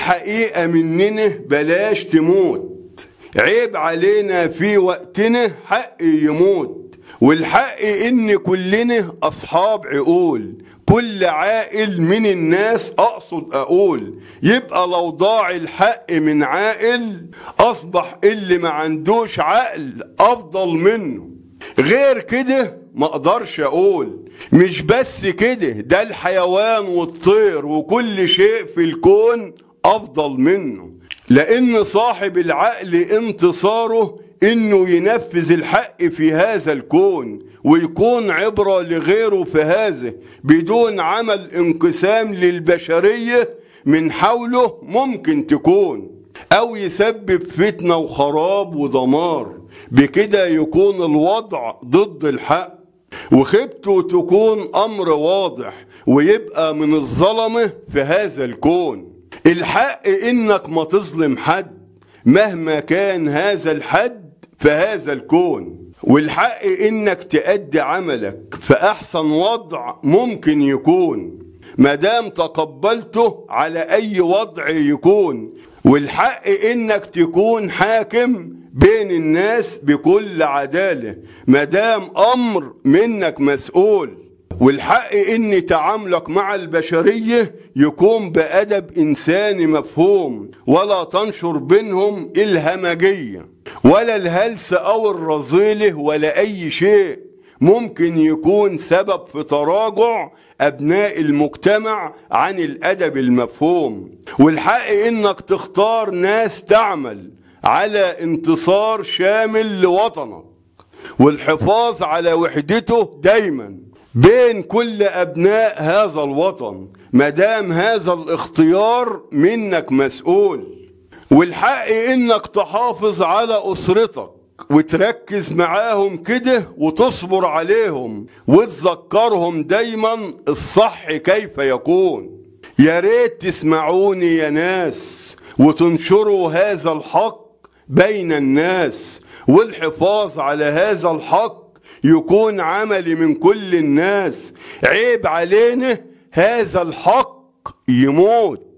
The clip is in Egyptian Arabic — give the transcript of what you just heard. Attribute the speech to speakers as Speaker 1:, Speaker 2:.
Speaker 1: والحقيقة مننا بلاش تموت عيب علينا في وقتنا حق يموت والحق ان كلنا اصحاب عقول كل عاقل من الناس اقصد اقول يبقى لو ضاع الحق من عاقل اصبح اللي ما عندوش عقل افضل منه غير كده ما اقدرش اقول مش بس كده ده الحيوان والطير وكل شيء في الكون افضل منه لان صاحب العقل انتصاره انه ينفذ الحق في هذا الكون ويكون عبرة لغيره في هذا بدون عمل انقسام للبشرية من حوله ممكن تكون او يسبب فتنة وخراب ودمار بكده يكون الوضع ضد الحق وخيبته تكون امر واضح ويبقى من الظلمة في هذا الكون الحق انك ما تظلم حد مهما كان هذا الحد في هذا الكون والحق انك تأدي عملك في احسن وضع ممكن يكون مادام تقبلته على اي وضع يكون والحق انك تكون حاكم بين الناس بكل عدالة مادام امر منك مسؤول والحق ان تعاملك مع البشرية يكون بأدب إنساني مفهوم ولا تنشر بينهم الهمجية ولا الهلس أو الرذيلة ولا أي شيء ممكن يكون سبب في تراجع أبناء المجتمع عن الأدب المفهوم والحق إنك تختار ناس تعمل على انتصار شامل لوطنك والحفاظ على وحدته دايما بين كل أبناء هذا الوطن مدام هذا الاختيار منك مسؤول والحق إنك تحافظ على أسرتك وتركز معاهم كده وتصبر عليهم وتذكرهم دايما الصح كيف يكون يا ريت تسمعوني يا ناس وتنشروا هذا الحق بين الناس والحفاظ على هذا الحق يكون عملي من كل الناس عيب علينا هذا الحق يموت